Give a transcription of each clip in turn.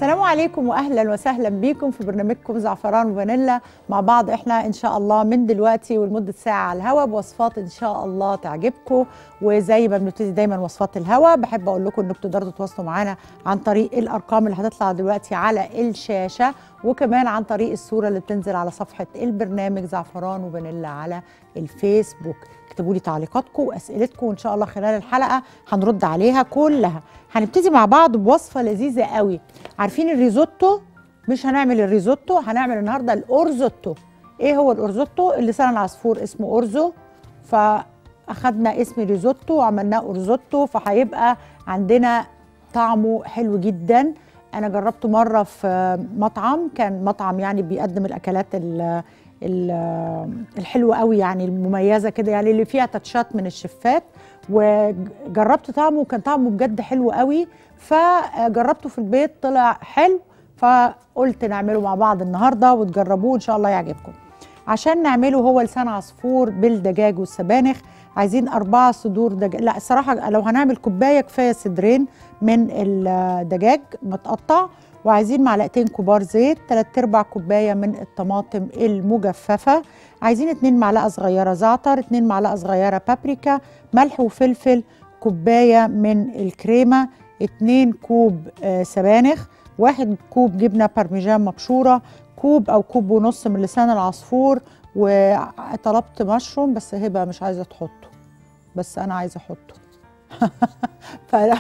السلام عليكم واهلا وسهلا بيكم في برنامجكم زعفران وفانيلا مع بعض احنا ان شاء الله من دلوقتي ولمده ساعه على الهوا بوصفات ان شاء الله تعجبكم وزي ما بنبتدي دايما وصفات الهوا بحب اقول لكم انكم تقدروا تتواصلوا معانا عن طريق الارقام اللي هتطلع دلوقتي على الشاشه وكمان عن طريق الصوره اللي بتنزل على صفحه البرنامج زعفران وفانيلا على الفيسبوك اكتبوا لي تعليقاتكم واسئلتكم وان شاء الله خلال الحلقه هنرد عليها كلها هنبتدي مع بعض بوصفه لذيذه قوي عارفين الريزوتو مش هنعمل الريزوتو هنعمل النهارده الاورزوتو ايه هو الاورزوتو اللسان العصفور اسمه اورزو فاخدنا اسم ريزوتو وعملناه اورزوتو فهيبقى عندنا طعمه حلو جدا انا جربته مره في مطعم كان مطعم يعني بيقدم الاكلات ال الحلوه قوي يعني المميزه كده يعني اللي فيها تاتشات من الشفات وجربت طعمه وكان طعمه بجد حلو قوي فجربته في البيت طلع حلو فقلت نعمله مع بعض النهارده وتجربوه ان شاء الله يعجبكم عشان نعمله هو لسان عصفور بالدجاج والسبانخ عايزين أربعة صدور دجاج لا الصراحة لو هنعمل كوباية كفاية صدرين من الدجاج متقطع وعايزين معلقتين كبار زيت تلات ارباع كوبايه من الطماطم المجففه عايزين اتنين معلقه صغيره زعتر اتنين معلقه صغيره بابريكا ملح وفلفل كوبايه من الكريمه اتنين كوب آه سبانخ واحد كوب جبنه بارميجان مبشوره كوب او كوب ونص من لسان العصفور وطلبت مشروم بس هبه مش عايزه تحطه بس انا عايزه احطه فلو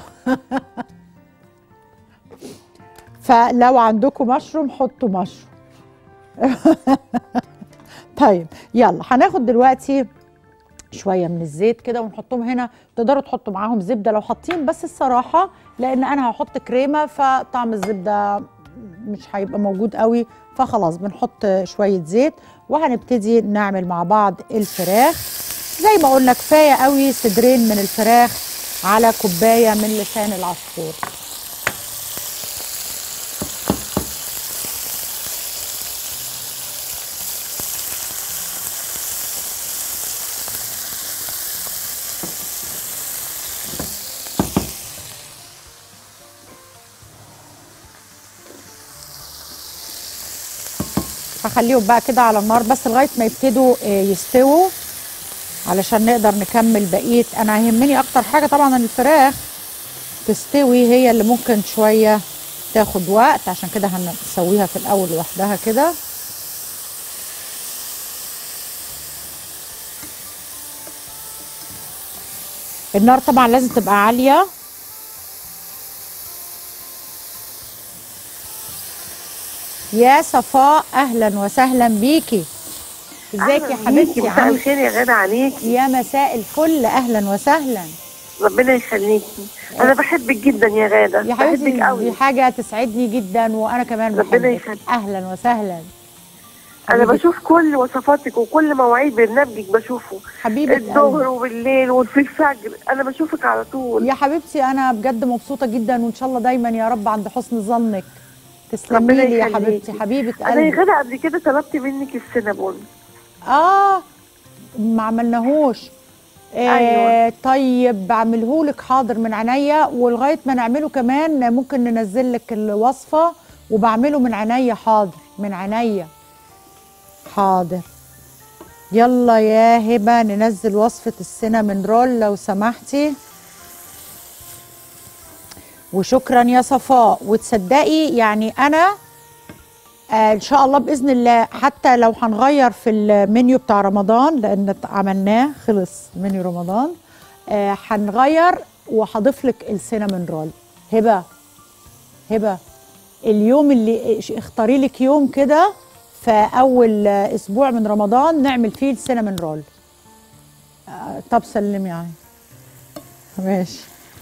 فلو عندكم مشروم حطوا مشروم طيب يلا هناخد دلوقتي شويه من الزيت كده ونحطهم هنا تقدروا تحطوا معاهم زبده لو حاطين بس الصراحه لان انا هحط كريمه فطعم الزبده مش هيبقى موجود قوي فخلاص بنحط شويه زيت وهنبتدي نعمل مع بعض الفراخ زي ما قلنا كفايه قوي صدرين من الفراخ على كوبايه من لسان العصفور هخليهم بقى كده على النار بس لغايه ما يبتدوا يستووا علشان نقدر نكمل بقيه انا يهمني اكتر حاجه طبعا الفراخ تستوي هي اللي ممكن شويه تاخد وقت عشان كده هنسويها في الاول لوحدها كده النار طبعا لازم تبقى عاليه يا صفاء اهلا وسهلا بيكي ازيك يا حبيبتي مساء الخير يا غدا عليكي يا مساء الفل اهلا وسهلا ربنا يخليكي انا بحبك جدا يا غاده يا حبيبتي بحبك دي قوي حاجه تسعدني جدا وانا كمان ربنا بحبك يخليك. اهلا وسهلا انا حبيبتي. بشوف كل وصفاتك وكل مواعيد برنامجك بشوفه حبيبه الظهر قلبي. وبالليل وفي الفجر انا بشوفك على طول يا حبيبتي انا بجد مبسوطه جدا وان شاء الله دايما يا رب عند حسن ظنك تسلمي ربنا لي يا يخليكي. حبيبتي حبيبه انا يا قلبي غدا قبل كده طلبت منك السينابون اه ما عملناهوش آه أيوة. طيب بعملهولك حاضر من عينيا ولغايه ما نعمله كمان ممكن ننزل لك الوصفه وبعمله من عينيا حاضر من عينيا حاضر يلا يا هبه ننزل وصفه السينامون رول لو سمحتي وشكرا يا صفاء وتصدقي يعني انا آه، ان شاء الله باذن الله حتى لو هنغير في المنيو بتاع رمضان لان عملناه خلص منيو رمضان آه، هنغير وهضيف لك السينامون رول هبه هبه اليوم اللي اختاري لك يوم كده في اول آه، اسبوع من رمضان نعمل فيه السينامون رول آه، طب سلمي يعني ماشي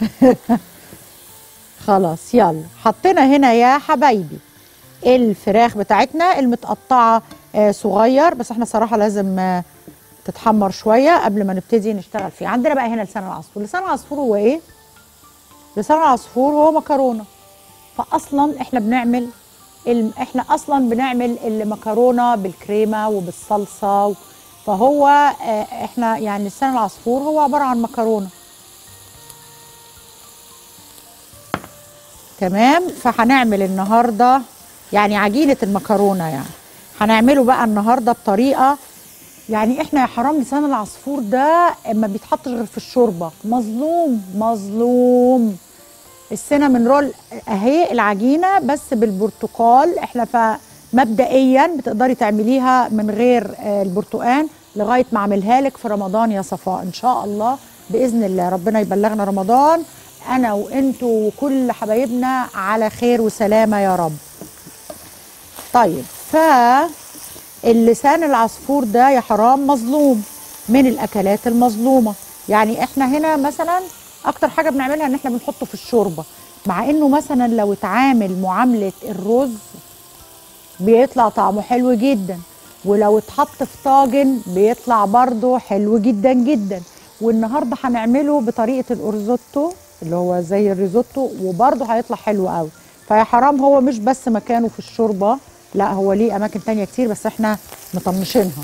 خلاص يلا حطينا هنا يا حبايبي الفراخ بتاعتنا المتقطعه آه، صغير بس احنا صراحه لازم آه، تتحمر شويه قبل ما نبتدي نشتغل فيه عندنا بقى هنا لسان العصفور لسان العصفور هو ايه لسان العصفور هو مكرونه فاصلا احنا بنعمل الم... احنا اصلا بنعمل المكرونه بالكريمه وبالصلصه فهو آه، احنا يعني لسان العصفور هو عباره عن مكرونه تمام فهنعمل النهارده يعني عجينه المكرونه يعني هنعمله بقى النهارده بطريقه يعني احنا يا حرام لسان العصفور ده ما بيتحطش غير في الشوربه مظلوم مظلوم السينامون رول اهي العجينه بس بالبرتقال احنا فمبدئيا بتقدري تعمليها من غير آه، البرتقال لغايه ما اعملها لك في رمضان يا صفاء ان شاء الله باذن الله ربنا يبلغنا رمضان انا وانتوا وكل حبايبنا على خير وسلامه يا رب طيب ف اللسان العصفور ده يا حرام مظلوم من الاكلات المظلومه يعني احنا هنا مثلا اكتر حاجه بنعملها ان احنا بنحطه في الشوربه مع انه مثلا لو اتعامل معامله الرز بيطلع طعمه حلو جدا ولو اتحط في طاجن بيطلع برضه حلو جدا جدا والنهارده هنعمله بطريقه الارزوتو اللي هو زي الريزوتو وبرضه هيطلع حلو قوي فيا حرام هو مش بس مكانه في الشوربه لا هو ليه اماكن تانية كتير بس احنا مطنشينها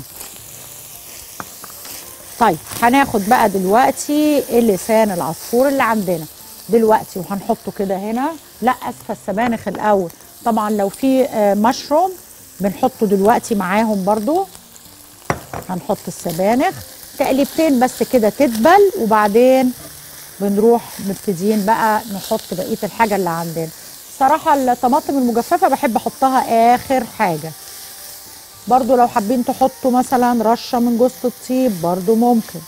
طيب هناخد بقى دلوقتي اللسان العصفور اللي عندنا دلوقتي وهنحطه كده هنا لا اسفه السبانخ الاول طبعا لو في آه، مشروم بنحطه دلوقتي معاهم برضو هنحط السبانخ تقليبتين بس كده تدبل وبعدين بنروح مبتدئين بقى نحط بقيه الحاجه اللي عندنا صراحه الطماطم المجففه بحب احطها اخر حاجه برضو لو حابين تحطوا مثلا رشه من جوز الطيب برضو ممكن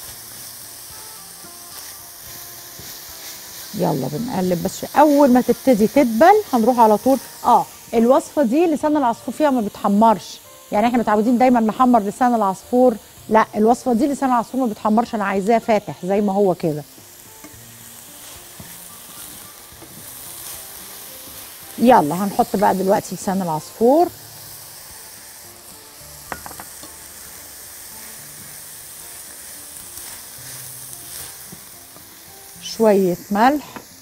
يلا بنقلب بس اول ما تبتدي تدبل هنروح على طول اه الوصفه دي لسان العصفور فيها ما بتحمرش يعني احنا متعودين دايما نحمر لسان العصفور لا الوصفه دي لسان العصفور ما بتحمرش انا عايزاه فاتح زي ما هو كده يلا هنحط بقى دلوقتي لسان العصفور شوية ملح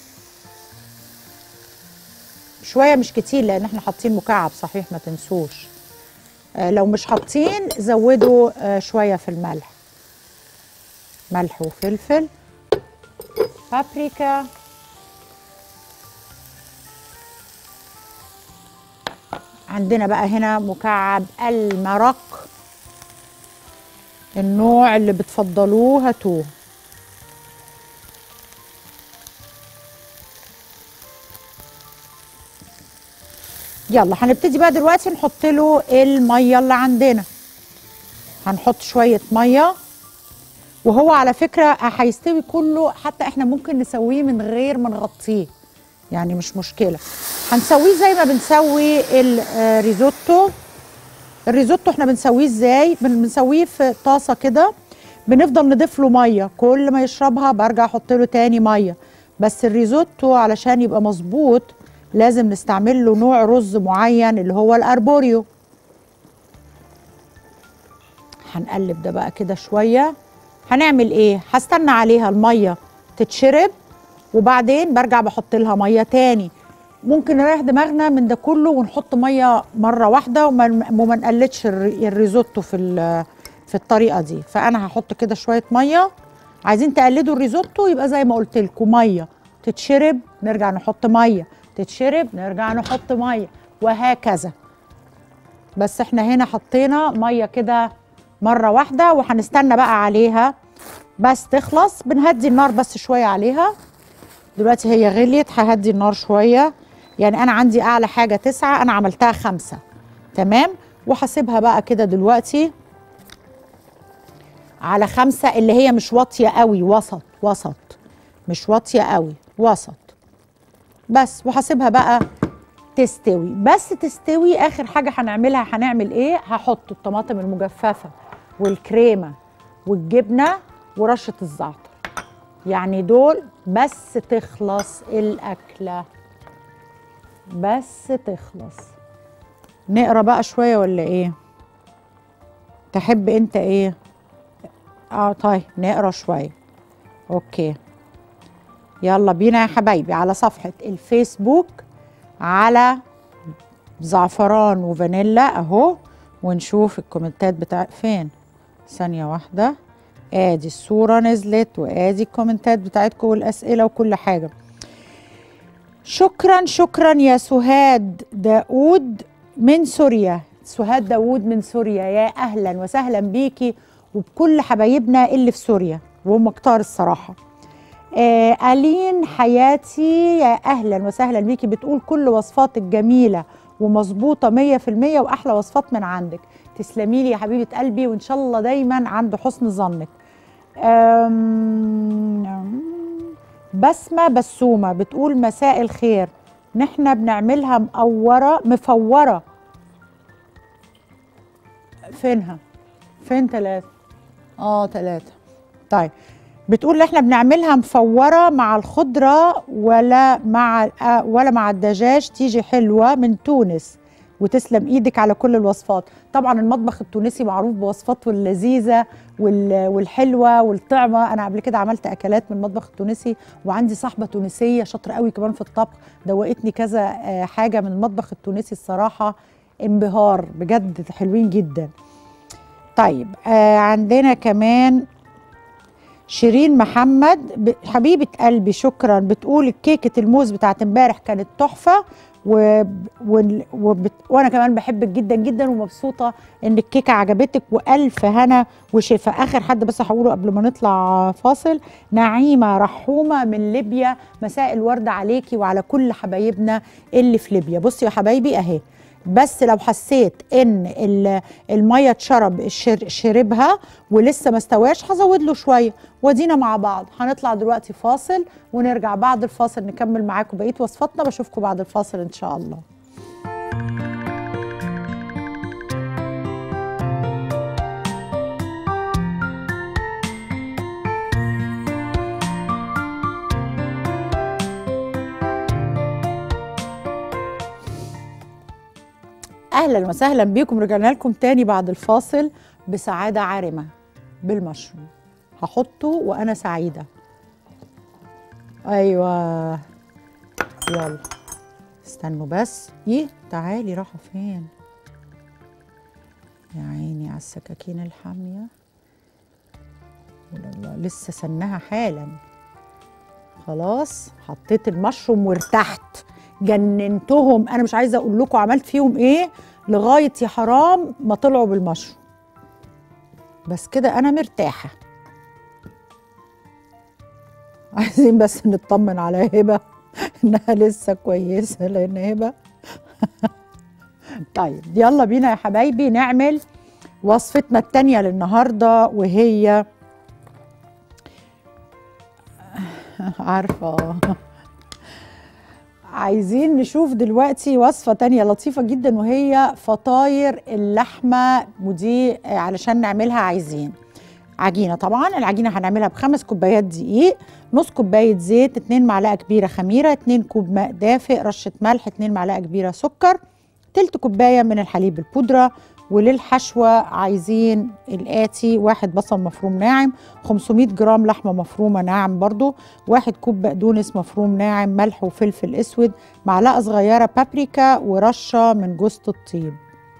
شوية مش كتير لأن احنا حاطين مكعب صحيح ما تنسوش آه لو مش حاطين زودوا آه شوية في الملح ملح وفلفل بابريكا عندنا بقى هنا مكعب المرق النوع اللي بتفضلوه هاتوه يلا هنبتدي بقى دلوقتي نحط له الميه اللي عندنا هنحط شويه ميه وهو على فكره هيستوي كله حتى احنا ممكن نسويه من غير ما نغطيه يعني مش مشكله هنسويه زي ما بنسوي الريزوتو الريزوتو احنا بنسويه ازاي بن- بنسويه في طاسه كده بنفضل نضيف له ميه كل ما يشربها برجع احط له تاني ميه بس الريزوتو علشان يبقى مظبوط لازم نستعمل له نوع رز معين اللي هو الاربوريو هنقلب ده بقى كده شويه هنعمل ايه هستنى عليها الميه تتشرب وبعدين برجع بحط لها ميه تاني ممكن نريح دماغنا من ده كله ونحط ميه مره واحده وما وما نقلدش الر- الريزوتو في ال- في الطريقه دي فانا هحط كده شويه ميه عايزين تقلدوا الريزوتو يبقى زي ما قلت لكم ميه تتشرب نرجع نحط ميه تتشرب نرجع نحط ميه وهكذا بس احنا هنا حطينا ميه كده مره واحده وهنستنى بقى عليها بس تخلص بنهدي النار بس شويه عليها دلوقتي هي غليت ههدي النار شويه يعني انا عندي اعلى حاجه تسعة انا عملتها خمسة تمام وهسيبها بقى كده دلوقتي على خمسة اللي هي مش واطية قوي وسط وسط مش واطية قوي وسط بس وهسيبها بقى تستوي بس تستوي اخر حاجة هنعملها هنعمل ايه هحط الطماطم المجففة والكريمة والجبنة ورشة الزعتر يعني دول بس تخلص الأكلة بس تخلص نقرا بقى شوية ولا ايه تحب انت ايه اه طيب نقرا شوية اوكي يلا بينا يا حبايبي على صفحة الفيسبوك على زعفران وفانيلا اهو ونشوف الكومنتات بتاع فين ثانية واحدة ادي الصورة نزلت وادي الكومنتات بتاعتكم والاسئلة وكل حاجة شكرا شكرا يا سهاد داود من سوريا سهاد داود من سوريا يا اهلا وسهلا بيكي وبكل حبايبنا اللي في سوريا وهم كتار الصراحه آه ألين حياتي يا أهلا وسهلا بيكي بتقول كل وصفاتك جميلة ومظبوطة مية في المية وأحلى وصفات من عندك تسلمي لي يا حبيبة قلبي وإن شاء الله دايما عند حسن ظنك أم... بسمة بسومة بتقول مساء الخير نحن بنعملها مقورة مفورة فينها فين ثلاثة اه ثلاثة طيب بتقول احنا بنعملها مفوره مع الخضره ولا مع آه، ولا مع الدجاج تيجي حلوه من تونس وتسلم ايدك على كل الوصفات طبعا المطبخ التونسي معروف بوصفاته اللذيذه وال- والحلوه والطعمه انا قبل كده عملت اكلات من المطبخ التونسي وعندي صاحبه تونسيه شاطره قوي كمان في الطبخ دوقتني كذا آه، حاجه من المطبخ التونسي الصراحه انبهار بجد حلوين جدا طيب آه عندنا كمان شيرين محمد ب- حبيبة قلبي شكرا بتقول كيكة الموز بتاعت امبارح كانت تحفة و... و... وبت... وانا كمان بحبك جدا جدا ومبسوطة ان الكيكة عجبتك والف هنا وشفا اخر حد بس هقوله قبل ما نطلع فاصل نعيمة رحومة من ليبيا مساء الورد عليكي وعلى كل حبايبنا اللي في ليبيا بصي يا حبايبي اهي بس لو حسيت ان ال- الميه اتشرب الشر- شربها ولسه ما استواش هزود له شويه ودينا مع بعض هنطلع دلوقتي فاصل ونرجع بعد الفاصل نكمل معاكم بقيه وصفاتنا بشوفكم بعد الفاصل ان شاء الله اهلا وسهلا بيكم رجعنا لكم تاني بعد الفاصل بسعاده عارمه بالمشروم هحطه وانا سعيده ايوه يلا استنوا بس ايه تعالي راحوا فين يا عيني على السكاكين الحاميه ولا الله لسه سنها حالا خلاص حطيت المشروم وارتحت جننتهم انا مش عايزه اقول لكم عملت فيهم ايه لغايه يا حرام ما طلعوا بالمشروم بس كده انا مرتاحه عايزين بس نطمن على هبه انها لسه كويسه لان هبه طيب يلا بينا يا حبايبي نعمل وصفتنا التانية للنهارده وهي عارفه عايزين نشوف دلوقتي وصفة تانية لطيفة جدا وهي فطاير اللحمة ودي آه، علشان نعملها عايزين عجينة طبعا العجينة هنعملها بخمس كوبايات دقيق نص كوباية زيت اتنين معلقة كبيرة خميرة اتنين كوب ماء دافئ رشة ملح اتنين معلقة كبيرة سكر تلت كوباية من الحليب البودرة وللحشوة عايزين الآتي واحد بصل مفروم ناعم 500 جرام لحمة مفرومة ناعم برضو واحد كوب بقدونس مفروم ناعم ملح وفلفل اسود معلقه صغيره بابريكا ورشه من جوزة الطيب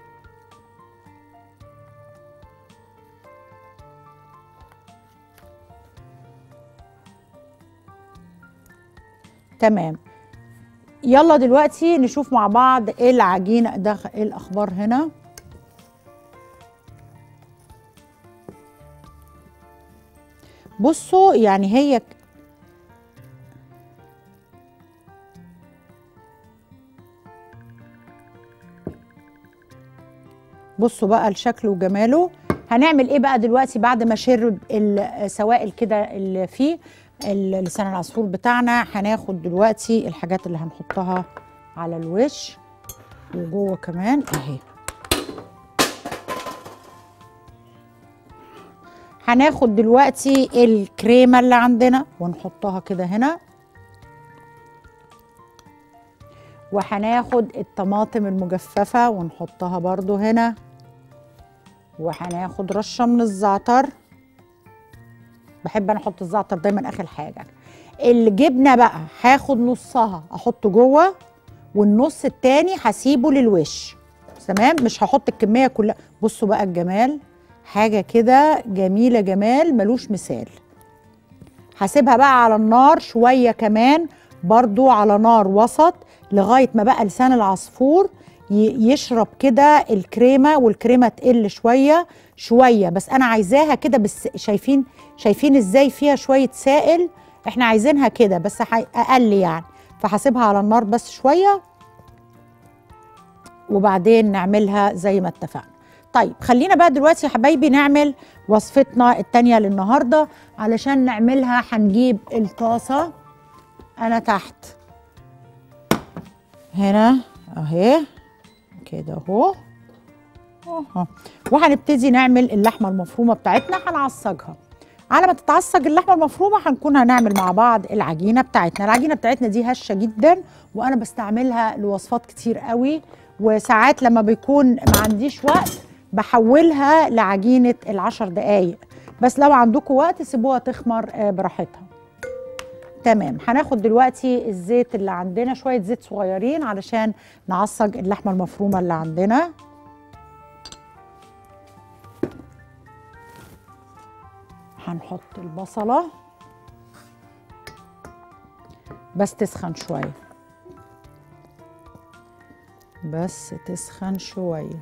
تمام يلا دلوقتي نشوف مع بعض ايه العجينه ده ايه الاخبار هنا بصوا يعني هي بصوا بقى الشكل وجماله هنعمل ايه بقى دلوقتي بعد ما شرب السوائل كده اللي فيه ال- لسان العصفور بتاعنا هناخد دلوقتي الحاجات اللي هنحطها على الوش وجوه كمان اهي هناخد دلوقتي الكريمه اللي عندنا ونحطها كده هنا وهناخد الطماطم المجففة ونحطها برضو هنا وهناخد رشة من الزعتر بحب انا احط الزعتر دايما اخر حاجة الجبنة بقى هاخد نصها احطه جوه والنص التاني هسيبه للوش تمام مش هحط الكمية كلها بصوا بقى الجمال حاجة كده جميلة جمال ملوش مثال هسيبها بقى على النار شوية كمان برضو على نار وسط لغايه ما بقى لسان العصفور ي- يشرب كده الكريمه والكريمه تقل شويه شويه بس انا عايزاها كده بس شايفين شايفين ازاي فيها شويه سائل احنا عايزينها كده بس حي- اقل يعني فهسيبها على النار بس شويه وبعدين نعملها زي ما اتفقنا طيب خلينا بقى دلوقتي يا حبايبي نعمل وصفتنا التانية للنهاردة علشان نعملها هنجيب الطاسة أنا تحت هنا أهي كده أهو أهو وهنبتدي نعمل اللحمة المفرومة بتاعتنا هنعصجها على ما تتعصج اللحمة المفرومة هنكون هنعمل مع بعض العجينة بتاعتنا العجينة بتاعتنا دي هشة جدا وأنا بستعملها لوصفات كتير قوي وساعات لما بيكون ما عنديش وقت بحولها لعجينة العشر دقايق بس لو عندكم وقت سيبوها تخمر آه، براحتها تمام هناخد دلوقتي الزيت اللي عندنا شوية زيت صغيرين علشان نعصج اللحمة المفرومة اللي عندنا هنحط البصلة بس تسخن شوية بس تسخن شوية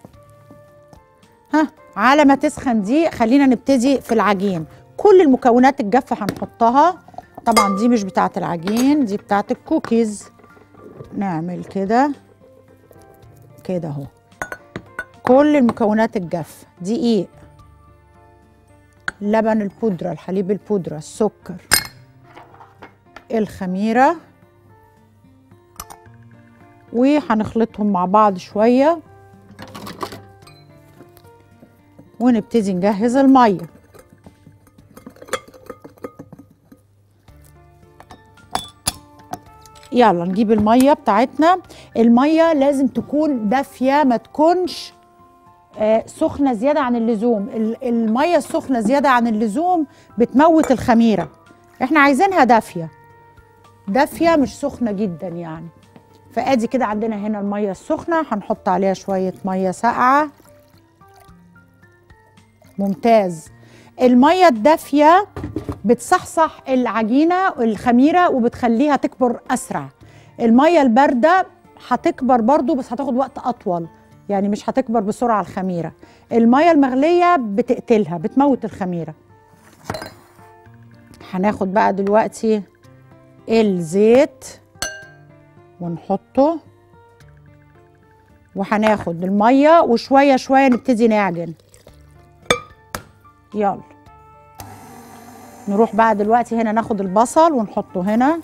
ها على ما تسخن دي خلينا نبتدي في العجين كل المكونات الجافة هنحطها طبعا دي مش بتاعت العجين دي بتاعت الكوكيز نعمل كده كده اهو كل المكونات الجافة دقيق لبن البودرة الحليب البودرة السكر الخميرة وهنخلطهم مع بعض شوية ونبتدي نجهز المية يلا نجيب المية بتاعتنا المية لازم تكون دافية ما تكونش آه، سخنة زيادة عن اللزوم ال- المية السخنة زيادة عن اللزوم بتموت الخميرة احنا عايزينها دافية دافية مش سخنة جدا يعني فادي كده عندنا هنا المية السخنة هنحط عليها شوية مية ساقعة ممتاز المية الدافية بتصحصح العجينة الخميرة وبتخليها تكبر أسرع المية الباردة هتكبر برضو بس هتاخد وقت أطول يعني مش هتكبر بسرعة الخميرة المية المغلية بتقتلها بتموت الخميرة هناخد بقى دلوقتي الزيت ونحطه وهناخد المية وشوية شوية نبتدي نعجن يلا نروح بقى دلوقتي هنا ناخد البصل ونحطه هنا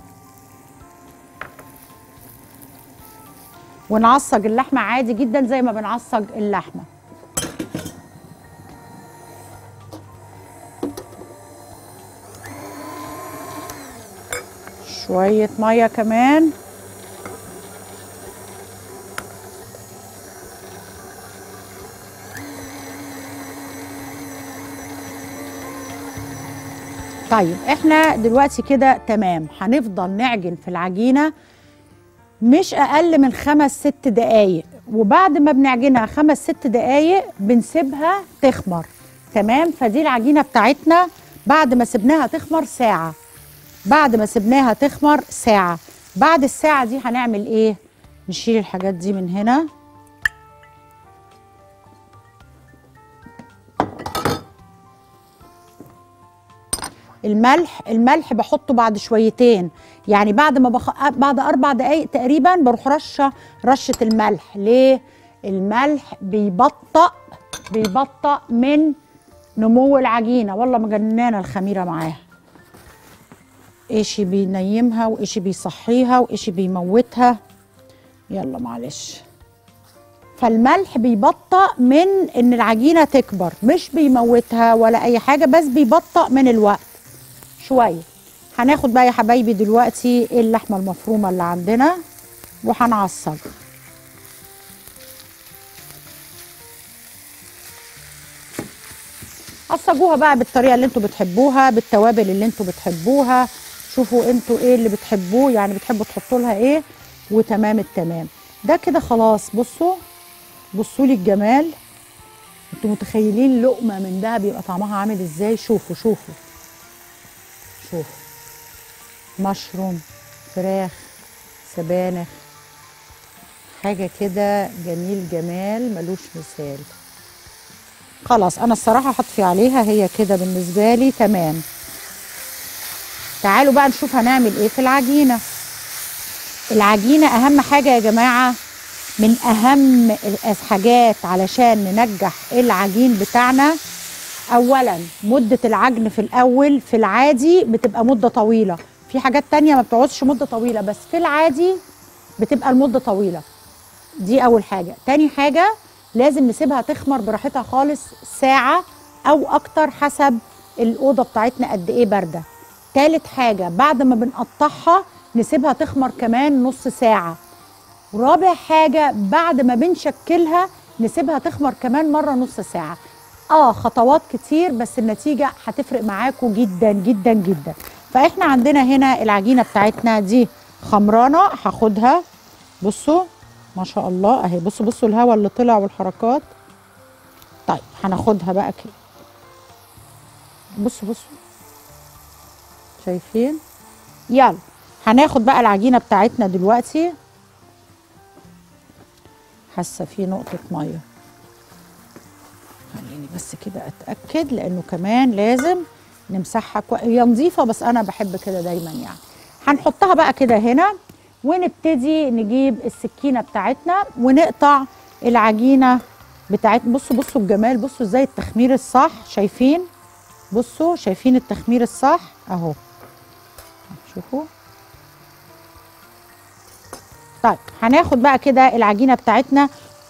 ونعصج اللحمة عادي جدا زي ما بنعصج اللحمة شوية مية كمان طيب احنا دلوقتي كده تمام هنفضل نعجن في العجينه مش اقل من خمس ست دقايق وبعد ما بنعجنها خمس ست دقايق بنسيبها تخمر تمام فدي العجينه بتاعتنا بعد ما سبناها تخمر ساعه بعد ما سبناها تخمر ساعه بعد الساعه دي هنعمل ايه نشيل الحاجات دي من هنا الملح الملح بحطه بعد شويتين يعني بعد ما بخ... بعد اربع دقايق تقريبا بروح رشه رشه الملح ليه الملح بيبطأ بيبطأ من نمو العجينه والله مجننه الخميره معاها ايشي بينيمها وايشي بيصحيها وايشي بيموتها يلا معلش فالملح بيبطأ من ان العجينه تكبر مش بيموتها ولا اي حاجه بس بيبطأ من الوقت شويه هناخد بقى يا حبايبي دلوقتي اللحمه المفرومه اللي عندنا وهنعصج عصجوها بقى بالطريقه اللي انتوا بتحبوها بالتوابل اللي انتوا بتحبوها شوفوا انتوا ايه اللي بتحبوه يعني بتحبوا تحطوا لها ايه وتمام التمام ده كده خلاص بصوا بصوا لي الجمال انتوا متخيلين لقمه من ده بيبقى طعمها عامل ازاي شوفوا شوفوا شوفوا مشروم فراخ سبانخ حاجة كده جميل جمال ملوش مثال خلاص انا الصراحة هطفي عليها هي كده بالنسبة لي تمام تعالوا بقى نشوف هنعمل ايه في العجينة العجينة اهم حاجة يا جماعة من اهم الحاجات علشان ننجح العجين بتاعنا اولا مدة العجن في الاول في العادي بتبقى مدة طويلة في حاجات تانية ما بتقعدش مدة طويلة بس في العادي بتبقى المدة طويلة دي اول حاجة تاني حاجة لازم نسيبها تخمر براحتها خالص ساعة او اكتر حسب الاوضة بتاعتنا قد ايه باردة تالت حاجة بعد ما بنقطعها نسيبها تخمر كمان نص ساعة ورابع حاجة بعد ما بنشكلها نسيبها تخمر كمان مرة نص ساعة اه خطوات كتير بس النتيجة هتفرق معاكم جدا جدا جدا فاحنا عندنا هنا العجينة بتاعتنا دي خمرانة هاخدها بصوا ما شاء الله اهي بصوا بصوا الهواء اللي طلع والحركات طيب هناخدها بقى كده بصوا بصوا شايفين يلا هناخد بقى العجينة بتاعتنا دلوقتي حاسه في نقطه ميه خليني بس كده اتاكد لانه كمان لازم نمسحها كويس هي نظيفه بس انا بحب كده دايما يعني هنحطها بقى كده هنا ونبتدي نجيب السكينه بتاعتنا ونقطع العجينه بتاعتنا بصوا بصوا الجمال بصوا ازاي التخمير الصح شايفين بصوا شايفين التخمير الصح اهو شوفوا طيب هناخد بقى كده العجينه بتاعتنا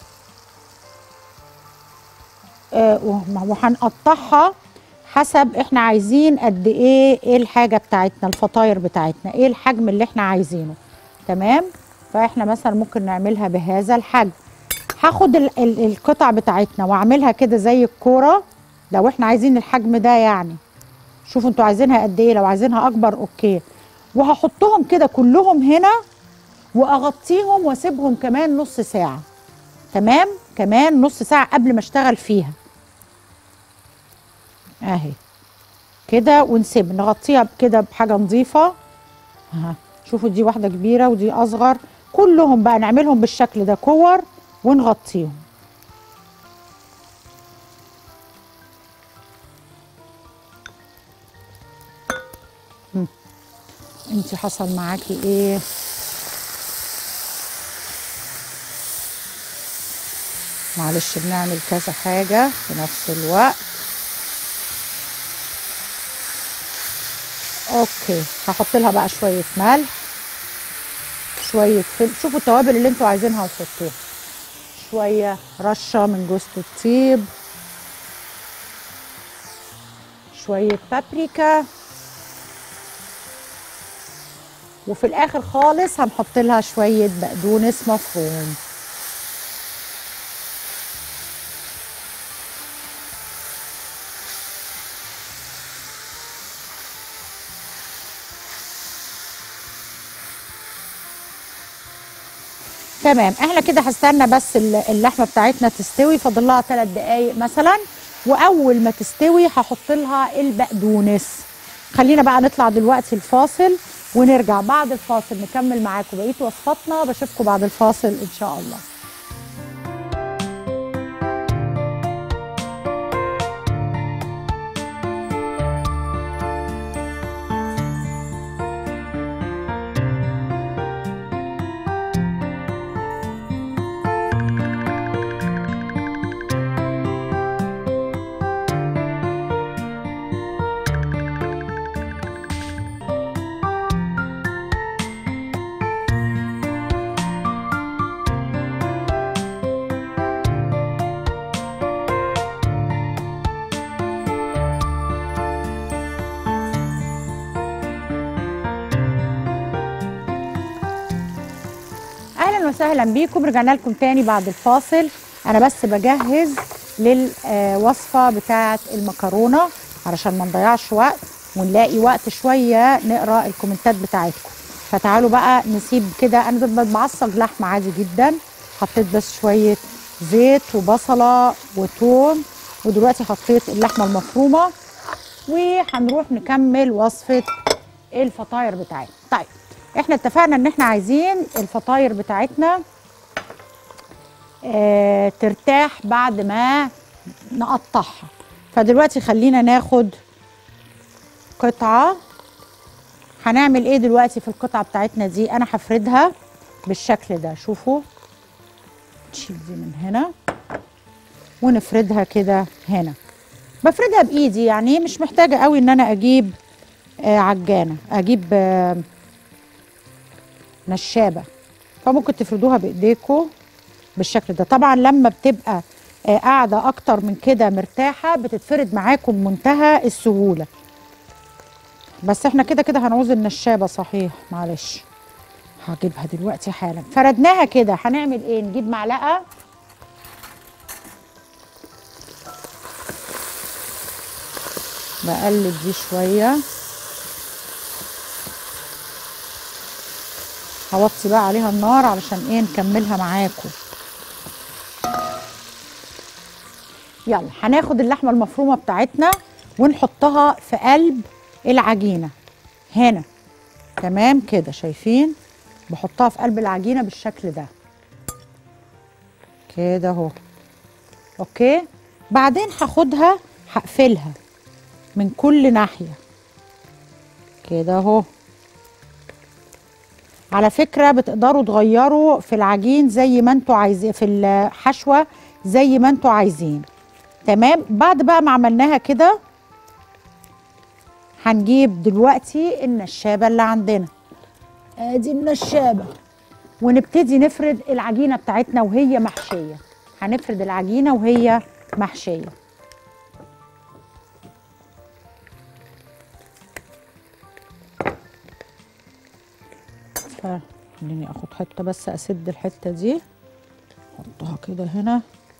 آه وهنقطعها حسب احنا عايزين قد ايه ايه الحاجه بتاعتنا الفطاير بتاعتنا ايه الحجم اللي احنا عايزينه تمام فاحنا مثلا ممكن نعملها بهذا الحجم هاخد ال ال القطع بتاعتنا واعملها كده زي الكوره لو احنا عايزين الحجم ده يعني شوفوا انتوا عايزينها قد ايه لو عايزينها اكبر اوكي وهحطهم كده كلهم هنا واغطيهم واسيبهم كمان نص ساعه تمام كمان نص ساعه قبل ما اشتغل فيها اهي كده ونسيب نغطيها كده بحاجه نظيفه اها شوفوا دي واحده كبيره ودي اصغر كلهم بقى نعملهم بالشكل ده كور ونغطيهم انت حصل معاكي ايه معلش بنعمل كذا حاجة في نفس الوقت اوكي هحط لها بقى شوية ملح شوية فلفل شوفوا التوابل اللي انتوا عايزينها وحطوها شوية رشة من جوز الطيب شوية بابريكا وفي الاخر خالص هنحط لها شوية بقدونس مفروم تمام احنا كده هستنى بس اللحمه بتاعتنا تستوي فاضل لها 3 دقايق مثلا واول ما تستوي هحط لها البقدونس خلينا بقى نطلع دلوقتي الفاصل ونرجع بعد الفاصل نكمل معاكم بقيه وصفاتنا بشوفكم بعد الفاصل ان شاء الله اهلا وسهلا بيكم رجعنا لكم تاني بعد الفاصل انا بس بجهز للوصفه بتاعه المكرونه علشان ما نضيعش وقت ونلاقي وقت شويه نقرا الكومنتات بتاعتكم فتعالوا بقى نسيب كده انا بعصج لحمه عادي جدا حطيت بس شويه زيت وبصله وتوم ودلوقتي حطيت اللحمه المفرومه وهنروح نكمل وصفه الفطاير بتاعتنا طيب احنا اتفقنا ان احنا عايزين الفطاير بتاعتنا اه ترتاح بعد ما نقطعها فدلوقتي خلينا ناخد قطعة هنعمل ايه دلوقتي في القطعة بتاعتنا دي انا هفردها بالشكل ده شوفوا نشيل دي من هنا ونفردها كده هنا بفردها بايدي يعني مش محتاجة قوي ان انا اجيب آه عجانة اجيب آه نشابة فممكن تفردوها بايديكم بالشكل ده طبعا لما بتبقى آه قاعدة اكتر من كده مرتاحة بتتفرد معاكم منتهى السهولة بس احنا كده كده هنعوز النشابة صحيح معلش هجيبها دلوقتي حالا فردناها كده هنعمل ايه نجيب معلقة بقلب دي شوية هوطي بقى عليها النار علشان ايه نكملها معاكم يلا هناخد اللحمة المفرومة بتاعتنا ونحطها في قلب العجينة هنا تمام كده شايفين بحطها في قلب العجينة بالشكل ده كده اهو اوكي بعدين هاخدها هقفلها من كل ناحية كده اهو على فكرة بتقدروا تغيروا في العجين زي ما انتوا عايزين في الحشوة زي ما انتوا عايزين تمام بعد بقى ما عملناها كده هنجيب دلوقتي النشابة اللي عندنا ادي النشابة ونبتدي نفرد العجينة بتاعتنا وهي محشية هنفرد العجينة وهي محشية خليني اخد حته بس اسد الحته دي احطها كده هنا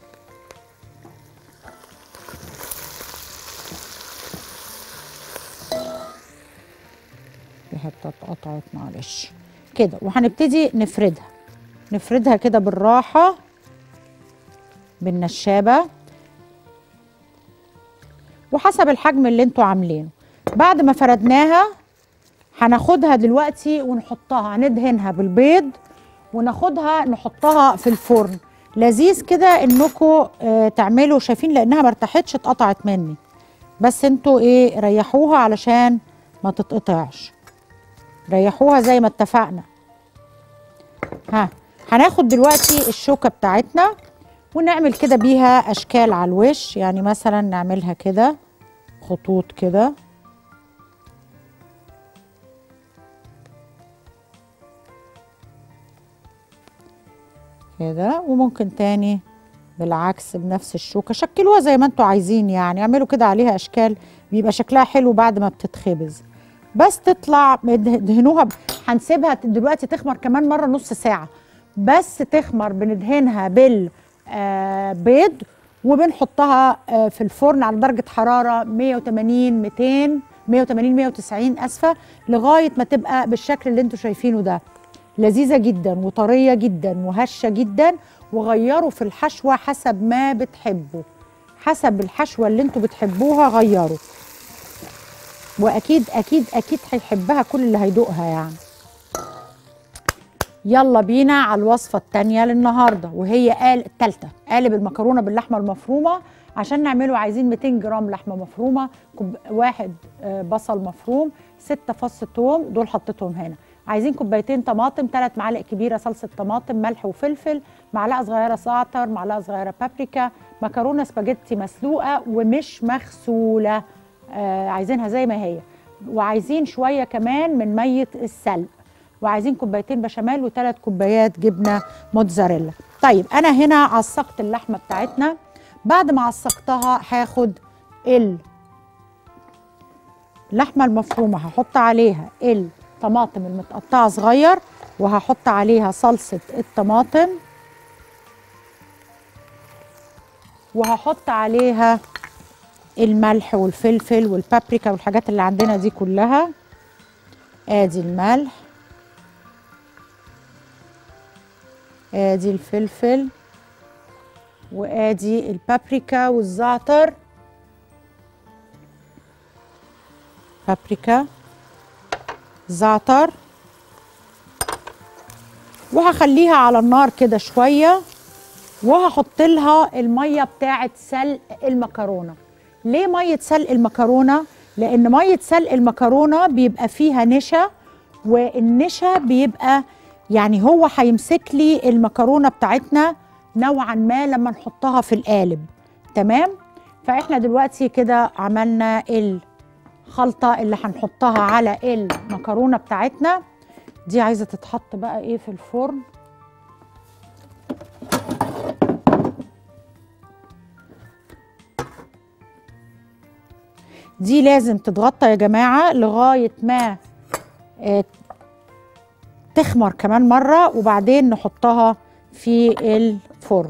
في حته اتقطعت معلش كده وهنبتدي نفردها نفردها كده بالراحه بالنشابه وحسب الحجم اللي انتوا عاملينه بعد ما فردناها هناخدها دلوقتي ونحطها هندهنها بالبيض وناخدها نحطها في الفرن لذيذ كده انكم اه تعملوا شايفين لانها ما ارتاحتش اتقطعت مني بس انتوا ايه ريحوها علشان ما تتقطعش ريحوها زي ما اتفقنا ها هناخد دلوقتي الشوكه بتاعتنا ونعمل كده بيها اشكال على الوش يعني مثلا نعملها كده خطوط كده كده وممكن تاني بالعكس بنفس الشوكه شكلوها زي ما انتوا عايزين يعني اعملوا كده عليها اشكال بيبقى شكلها حلو بعد ما بتتخبز بس تطلع دهنوها ب... هنسيبها دلوقتي تخمر كمان مره نص ساعه بس تخمر بندهنها بالبيض وبنحطها في الفرن على درجه حراره 180 200 180 190 اسفه لغايه ما تبقى بالشكل اللي انتوا شايفينه ده لذيذة جدا وطرية جدا وهشة جدا وغيروا في الحشوة حسب ما بتحبوا حسب الحشوة اللي انتوا بتحبوها غيروا واكيد اكيد اكيد هيحبها كل اللي هيدوقها يعني يلا بينا على الوصفة التانية للنهاردة وهي قال التالتة قالب المكرونة باللحمة المفرومة عشان نعمله عايزين 200 جرام لحمة مفرومة كوب واحد بصل مفروم ستة فص توم دول حطيتهم هنا عايزين كوبايتين طماطم ثلاث معالق كبيره صلصه طماطم ملح وفلفل معلقه صغيره زعتر معلقه صغيره بابريكا مكرونه سباجيتي مسلوقه ومش مغسوله آه عايزينها زي ما هي وعايزين شويه كمان من ميه السلق وعايزين كوبايتين بشاميل وثلاث كوبايات جبنه موتزاريلا طيب انا هنا عصقت اللحمه بتاعتنا بعد ما عصقتها هاخد اللحمه المفرومه هحط عليها ال طماطم المتقطعه صغير وهحط عليها صلصه الطماطم وهحط عليها الملح والفلفل والبابريكا والحاجات اللي عندنا دي كلها ادي الملح ادي الفلفل وادي البابريكا والزعتر بابريكا زعتر وهخليها على النار كده شويه وهحط لها الميه بتاعه سلق المكرونه ليه ميه سلق المكرونه لان ميه سلق المكرونه بيبقى فيها نشا والنشا بيبقى يعني هو هيمسك لي المكرونه بتاعتنا نوعا ما لما نحطها في القالب تمام فاحنا دلوقتي كده عملنا الخلطه اللي هنحطها على المكرونه بتاعتنا دي عايزه تتحط بقى ايه في الفرن دي لازم تتغطى يا جماعه لغايه ما آه، تخمر كمان مره وبعدين نحطها في الفرن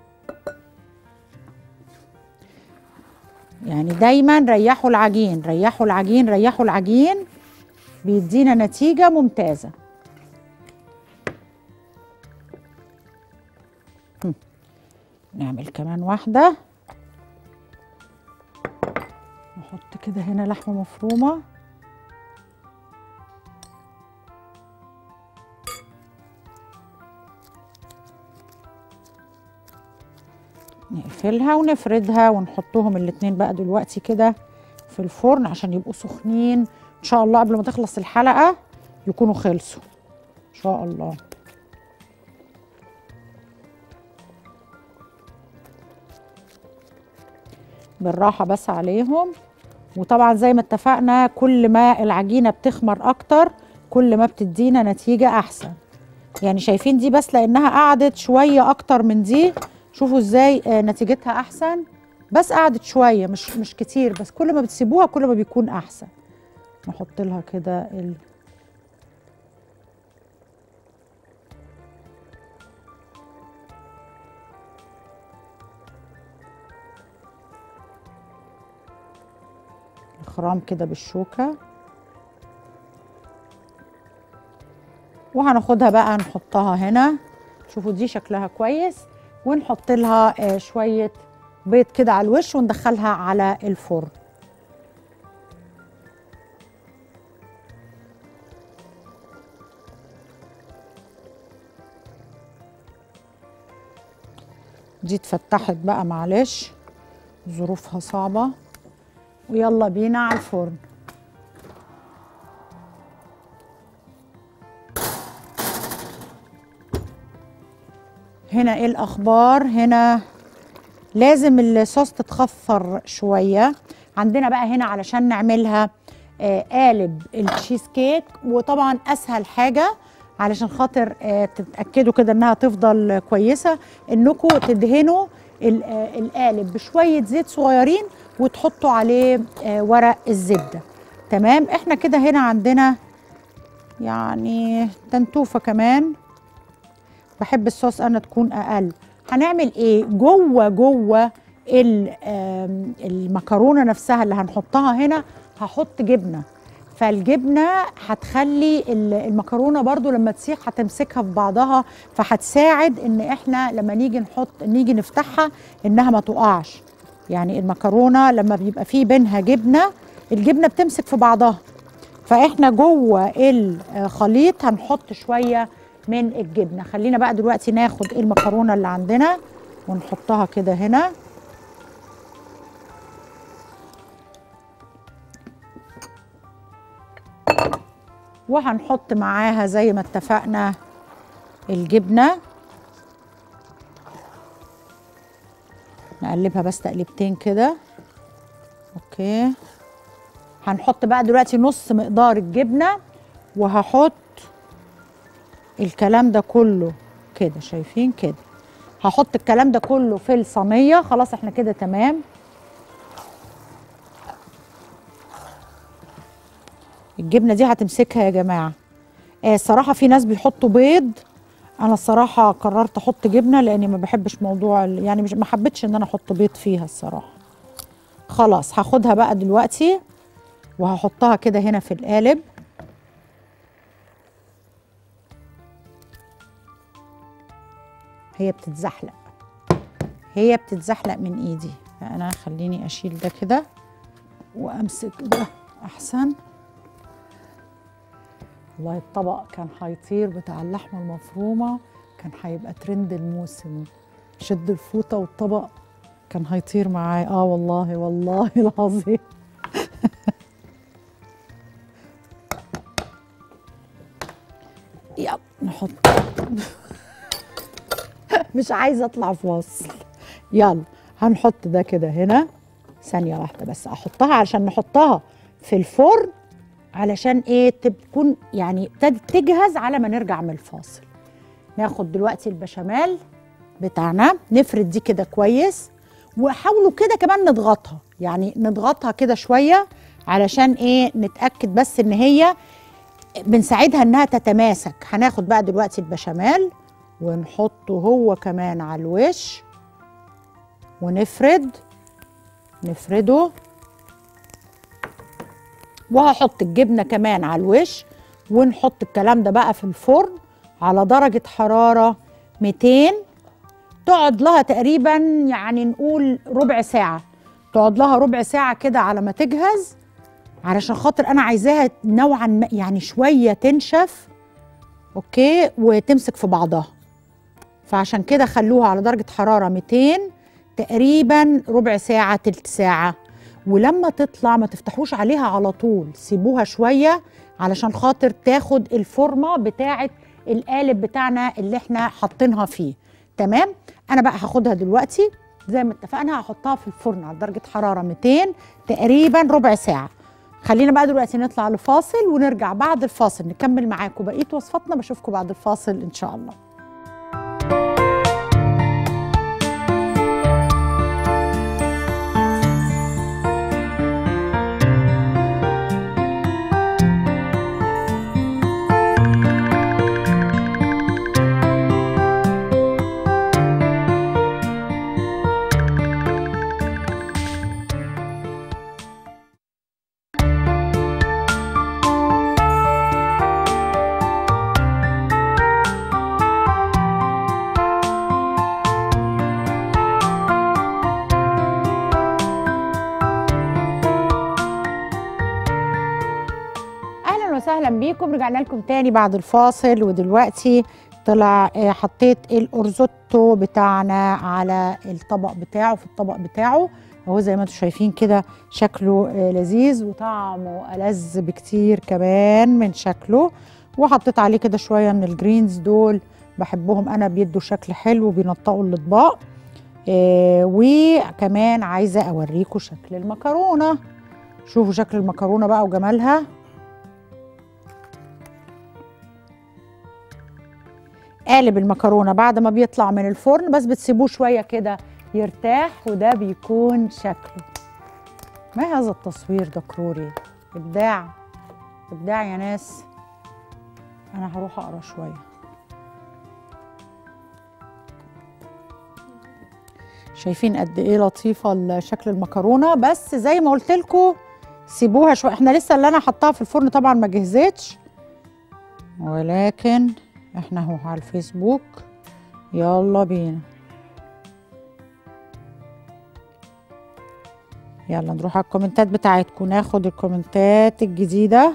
يعني دايما ريحوا العجين ريحوا العجين ريحوا العجين بيدينا نتيجه ممتازه هم. نعمل كمان واحده نحط كده هنا لحمه مفرومه نقفلها ونفردها ونحطهم الاتنين بقى دلوقتي كده في الفرن عشان يبقوا سخنين ان شاء الله قبل ما تخلص الحلقه يكونوا خلصوا ان شاء الله بالراحه بس عليهم وطبعا زي ما اتفقنا كل ما العجينه بتخمر اكتر كل ما بتدينا نتيجه احسن يعني شايفين دي بس لانها قعدت شويه اكتر من دي شوفوا ازاي آه، نتيجتها احسن بس قعدت شويه مش مش كتير بس كل ما بتسيبوها كل ما بيكون احسن نحط لها كده ال... الخرام كده بالشوكه وهناخدها بقى نحطها هنا شوفوا دي شكلها كويس ونحط لها آه، شويه بيض كده على الوش وندخلها على الفرن دي اتفتحت بقى معلش ظروفها صعبة ويلا بينا على الفرن هنا ايه الاخبار هنا لازم الصوص تتخفر شويه عندنا بقى هنا علشان نعملها آه قالب التشيز كيك وطبعا اسهل حاجه علشان خاطر آه تتاكدوا كده انها تفضل كويسه انكم تدهنوا ال- آه، القالب بشويه زيت صغيرين وتحطوا عليه آه ورق الزبده تمام احنا كده هنا عندنا يعني تنتوفه كمان بحب الصوص انا تكون اقل هنعمل ايه جوه جوه ال- آم، المكرونه نفسها اللي هنحطها هنا هحط جبنه فالجبنه هتخلي ال- المكرونه برضو لما تسيح هتمسكها في بعضها فهتساعد ان احنا لما نيجي نحط نيجي نفتحها انها ما تقعش يعني المكرونه لما بيبقى فيه بينها جبنه الجبنه بتمسك في بعضها فاحنا جوه الخليط هنحط شويه من الجبنه خلينا بقى دلوقتي ناخد المكرونه اللي عندنا ونحطها كده هنا وهنحط معاها زي ما اتفقنا الجبنه نقلبها بس تقليبتين كده اوكي هنحط بقى دلوقتي نص مقدار الجبنه وهحط الكلام ده كله كده شايفين كده هحط الكلام ده كله في الصينيه خلاص احنا كده تمام الجبنه دي هتمسكها يا جماعه آه الصراحه في ناس بيحطوا بيض انا الصراحه قررت احط جبنه لاني ما بحبش موضوع ال- يعني مش ما حبيتش ان انا احط بيض فيها الصراحه خلاص هاخدها بقى دلوقتي وهحطها كده هنا في القالب هي بتتزحلق هي بتتزحلق من ايدي فانا خليني اشيل ده كده وامسك ده احسن والله الطبق كان هيطير بتاع اللحمه المفرومه كان هيبقى ترند الموسم شد الفوطه والطبق كان هيطير معايا اه والله والله العظيم يلا نحط مش عايزه اطلع فاصل يلا هنحط ده كده هنا ثانيه واحده بس احطها عشان نحطها في الفرن علشان ايه تكون يعني ابتدت تجهز على ما نرجع من الفاصل ناخد دلوقتي البشاميل بتاعنا نفرد دي كده كويس وحاولوا كده كمان نضغطها يعني نضغطها كده شويه علشان ايه نتاكد بس ان هي بنساعدها انها تتماسك هناخد بقى دلوقتي البشاميل ونحطه هو كمان على الوش ونفرد نفرده وهحط الجبنه كمان على الوش ونحط الكلام ده بقى في الفرن على درجه حراره 200 تقعد لها تقريبا يعني نقول ربع ساعه تقعد لها ربع ساعه كده على ما تجهز علشان خاطر انا عايزاها نوعا ما يعني شويه تنشف اوكي وتمسك في بعضها فعشان كده خلوها على درجه حراره 200 تقريبا ربع ساعه تلت ساعه ولما تطلع ما تفتحوش عليها على طول سيبوها شويه علشان خاطر تاخد الفورمه بتاعه القالب بتاعنا اللي احنا حاطينها فيه تمام انا بقى هاخدها دلوقتي زي ما اتفقنا هحطها في الفرن على درجه حراره 200 تقريبا ربع ساعه خلينا بقى دلوقتي نطلع لفاصل ونرجع بعد الفاصل نكمل معاكم بقيه وصفاتنا بشوفكم بعد الفاصل ان شاء الله اهلا وسهلا بيكم رجعنا لكم تاني بعد الفاصل ودلوقتي طلع آه، حطيت الأرزوتو بتاعنا على الطبق بتاعه في الطبق بتاعه اهو زي ما انتم شايفين كده شكله آه، لذيذ وطعمه ألذ بكتير كمان من شكله وحطيت عليه كده شويه من الجرينز دول بحبهم انا بيدوا شكل حلو بينطقوا الاطباق آه وكمان عايزه اوريكم شكل المكرونه شوفوا شكل المكرونه بقى وجمالها قالب المكرونه بعد ما بيطلع من الفرن بس بتسيبوه شويه كده يرتاح وده بيكون شكله ما هذا التصوير ده كروري ابداع ابداع يا ناس انا هروح اقرا شويه شايفين قد ايه لطيفه شكل المكرونه بس زي ما قلت لكم سيبوها شويه احنا لسه اللي انا حطاها في الفرن طبعا ما جهزتش ولكن احنا اهو على الفيسبوك يلا بينا يلا نروح على الكومنتات بتاعتكم ناخد الكومنتات الجديدة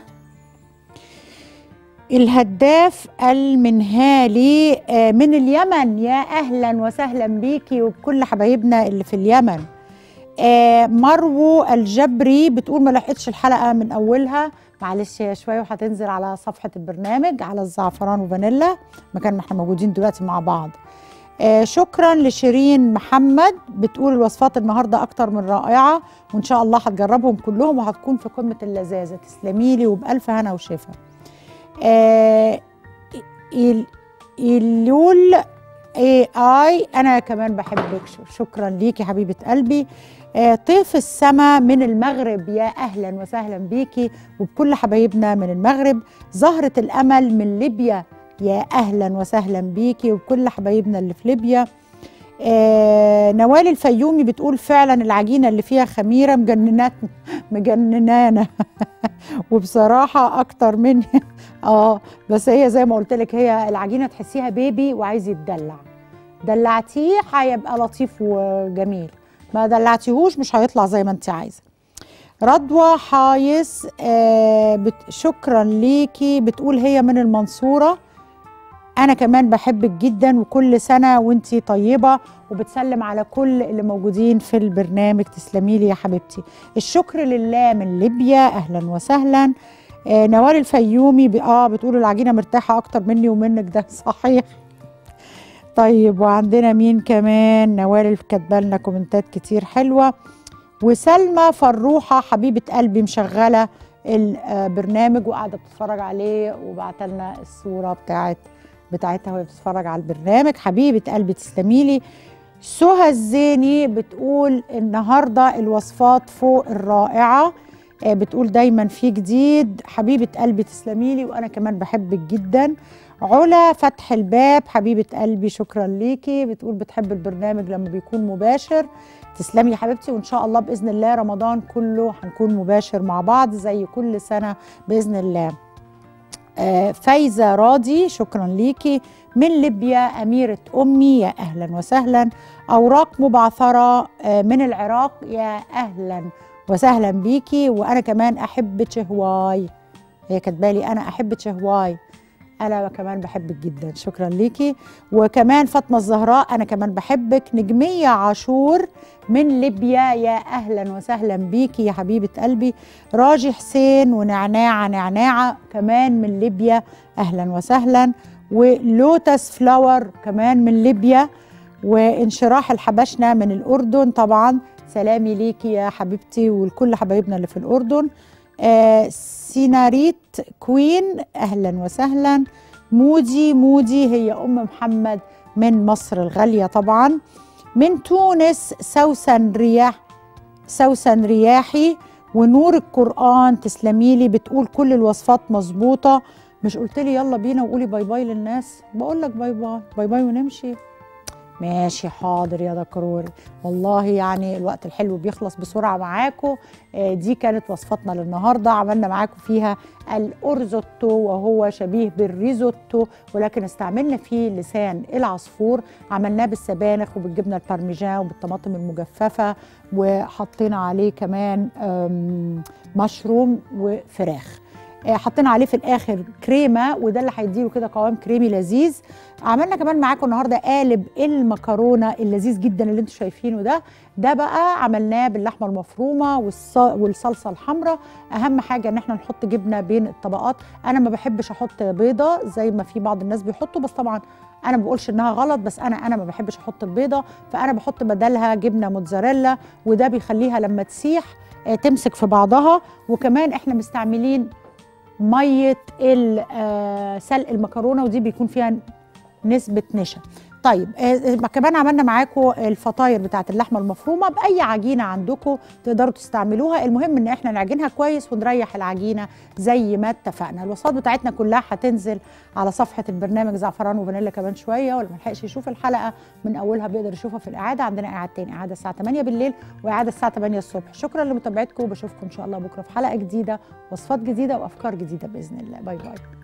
الهداف المنهالي آه، من اليمن يا أهلا وسهلا بيكي وبكل حبايبنا اللي في اليمن آه، مرو الجبري بتقول ما لحقتش الحلقة من أولها معلش هي شويه وهتنزل على صفحه البرنامج على الزعفران وفانيلا مكان ما احنا موجودين دلوقتي مع بعض آه شكرا لشيرين محمد بتقول الوصفات النهارده اكتر من رائعه وان شاء الله هتجربهم كلهم وهتكون في قمه اللذاذه تسلمي لي وبالف هنا وشفا آه إل- إلول اي اي انا كمان بحبك شكرا ليكي حبيبه قلبي آه، طيف السما من المغرب يا اهلا وسهلا بيكي وبكل حبايبنا من المغرب زهرة الامل من ليبيا يا اهلا وسهلا بيكي وبكل حبايبنا اللي في ليبيا آه نوال الفيومي بتقول فعلا العجينه اللي فيها خميره مجننات مجننانا وبصراحه اكتر مني اه بس هي زي ما قلت لك هي العجينه تحسيها بيبي وعايز يتدلع دلعتيه هيبقى لطيف وجميل ما دلعتيهوش مش هيطلع زي ما انت عايزه رضوى حايس آه بت شكرا ليكي بتقول هي من المنصورة أنا كمان بحبك جدا وكل سنة وانتي طيبة وبتسلم على كل اللي موجودين في البرنامج تسلمي لي يا حبيبتي الشكر لله من ليبيا أهلا وسهلا آه نوال الفيومي ب- اه بتقول العجينة مرتاحة أكتر مني ومنك ده صحيح طيب وعندنا مين كمان نوال كاتبه لنا كومنتات كتير حلوه وسلمى فروحه حبيبه قلبي مشغله البرنامج وقاعده بتتفرج عليه وبعت لنا الصوره بتاعت بتاعتها وهي بتتفرج على البرنامج حبيبه قلبي تسلمي لي سهى الزيني بتقول النهارده الوصفات فوق الرائعه آه، بتقول دايما في جديد حبيبه قلبي تسلمي لي وانا كمان بحبك جدا علا فتح الباب حبيبه قلبي شكرا ليكي بتقول بتحب البرنامج لما بيكون مباشر تسلمي يا حبيبتي وان شاء الله باذن الله رمضان كله هنكون مباشر مع بعض زي كل سنه باذن الله آه، فايزه راضي شكرا ليكي من ليبيا اميره امي يا اهلا وسهلا اوراق مبعثره آه، من العراق يا اهلا وسهلا بيكي وانا كمان احب تشهواي هي كاتبالي انا احب تشهواي انا كمان بحبك جدا شكرا ليكي وكمان فاطمه الزهراء انا كمان بحبك نجميه عاشور من ليبيا يا اهلا وسهلا بيكي يا حبيبه قلبي راجي حسين ونعناعه نعناعه كمان من ليبيا اهلا وسهلا ولوتس فلاور كمان من ليبيا وانشراح الحبشنه من الاردن طبعا سلامي ليكي يا حبيبتي ولكل حبايبنا اللي في الاردن آه سيناريت كوين اهلا وسهلا مودي مودي هي ام محمد من مصر الغاليه طبعا من تونس سوسن رياح سوسن رياحي ونور القرآن تسلمي لي بتقول كل الوصفات مظبوطة مش قلت لي يلا بينا وقولي باي باي للناس بقول لك باي باي باي باي ونمشي ماشي حاضر يا دكروري والله يعني الوقت الحلو بيخلص بسرعة معاكم آه، دي كانت وصفتنا للنهاردة عملنا معاكم فيها الأرزوتو وهو شبيه بالريزوتو ولكن استعملنا فيه لسان العصفور عملناه بالسبانخ وبالجبنة البارميجان وبالطماطم المجففة وحطينا عليه كمان آم، مشروم وفراخ آه، حطينا عليه في الاخر كريمه وده اللي هيديله كده قوام كريمي لذيذ عملنا كمان معاكم النهارده قالب المكرونه اللذيذ جدا اللي انتم شايفينه ده ده بقى عملناه باللحمه المفرومه والص- والصلصه الحمراء اهم حاجه ان احنا نحط جبنه بين الطبقات انا ما بحبش احط بيضه زي ما في بعض الناس بيحطوا بس طبعا انا ما بقولش انها غلط بس انا انا ما بحبش احط البيضه فانا بحط بدلها جبنه موتزاريلا وده بيخليها لما تسيح آه، تمسك في بعضها وكمان احنا مستعملين ميه ال- آه، سلق المكرونه ودي بيكون فيها نسبه نشا طيب آه، كمان عملنا معاكم الفطاير بتاعت اللحمه المفرومه باي عجينه عندكم تقدروا تستعملوها المهم ان احنا نعجنها كويس ونريح العجينه زي ما اتفقنا الوصفات بتاعتنا كلها هتنزل على صفحه البرنامج زعفران وفانيلا كمان شويه واللي ملحقش يشوف الحلقه من اولها بيقدر يشوفها في الاعاده عندنا اعاده تاني اعاده الساعه 8 بالليل واعاده الساعه 8 الصبح شكرا لمتابعتكم وبشوفكم ان شاء الله بكره في حلقه جديده وصفات جديده وافكار جديده باذن الله باي باي